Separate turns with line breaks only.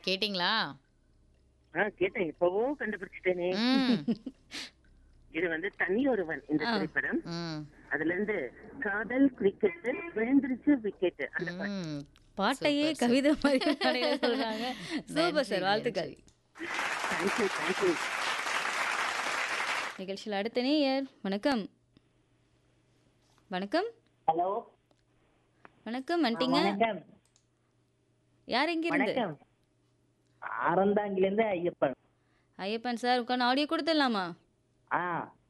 கேட்டிங்களா
ஆ கேட்டேன் இப்பவும் கண்டுபிடிச்சிட்டேனே
ம்
இது வந்து தனி ஒருவன் இந்த
ஆ.
திரைப்படம்
ம்
அதுல இருந்து காதல் கிரிக்கெட் விழுந்துருச்சு விக்கெட் அந்த பாட்டு.
ம்
பாட்டையே
Super,
கவிதை மாதிரி பாடையில சொல்றாங்க சூப்பர்
நன்றி,
சார் வாழ்த்துக்கள்
தேங்க்யூ தேங்க்யூ
நிகழ்ச்சியில் அடுத்த நேயர் வணக்கம் வணக்கம்
ஹலோ
வணக்கம் வந்துட்டீங்க
வணக்கம்
யார் எங்க இருந்து
வணக்கம் அறந்தாங்கிலேருந்து ஐயப்பன்
ஐயப்பன் சார் உட்காந்து ஆடியோ கொடுத்துடலாமா
ஆ